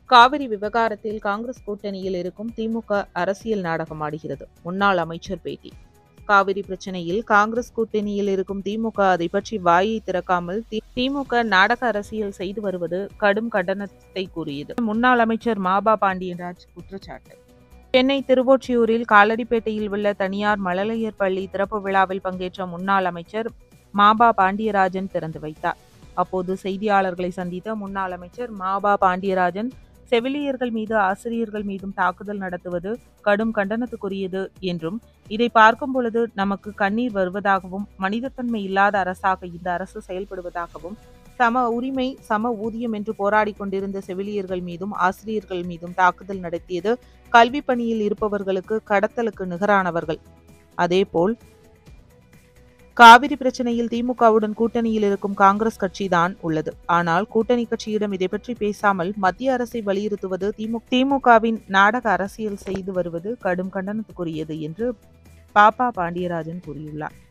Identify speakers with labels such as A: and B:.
A: காவிரி விவகாரத்தில் காங்கிரஸ் கூட்டணியில் இருக்கும் திமுக அரசியல் நாடகம் ஆடுகிறது முன்னாள் அமைச்சர் பேட்டி காவிரி பிரச்சனையில் காங்கிரஸ் கூட்டணியில் இருக்கும் திமுக அதை பற்றி வாயை திறக்காமல் தி- திமுக நாடக அரசியல் செய்து வருவது கடும் கண்டனத்தை கூறியது முன்னாள் அமைச்சர் மாபா பாண்டியராஜ் குற்றச்சாட்டு சென்னை திருவொற்றியூரில் காலடிப்பேட்டையில் உள்ள தனியார் மழலையர் பள்ளி திறப்பு விழாவில் பங்கேற்ற முன்னாள் அமைச்சர் மாபா பாண்டியராஜன் திறந்து வைத்தார் அப்போது செய்தியாளர்களை சந்தித்த முன்னாள் அமைச்சர் மாபா பாண்டியராஜன் செவிலியர்கள் மீது ஆசிரியர்கள் மீதும் தாக்குதல் நடத்துவது கடும் கண்டனத்துக்குரியது என்றும் இதை பார்க்கும் பொழுது நமக்கு கண்ணீர் வருவதாகவும் மனிதத்தன்மை இல்லாத அரசாக இந்த அரசு செயல்படுவதாகவும் சம உரிமை சம ஊதியம் என்று போராடிக் கொண்டிருந்த செவிலியர்கள் மீதும் ஆசிரியர்கள் மீதும் தாக்குதல் நடத்தியது கல்வி பணியில் இருப்பவர்களுக்கு கடத்தலுக்கு நிகரானவர்கள் அதேபோல் காவிரி பிரச்சனையில் திமுகவுடன் கூட்டணியில் இருக்கும் காங்கிரஸ் கட்சிதான் உள்ளது ஆனால் கூட்டணி கட்சியிடம் இதை பற்றி பேசாமல் மத்திய அரசை வலியுறுத்துவது திமுக திமுகவின் நாடக அரசியல் செய்து வருவது கடும் கண்டனத்துக்குரியது என்று பாப்பா பாண்டியராஜன் கூறியுள்ளார்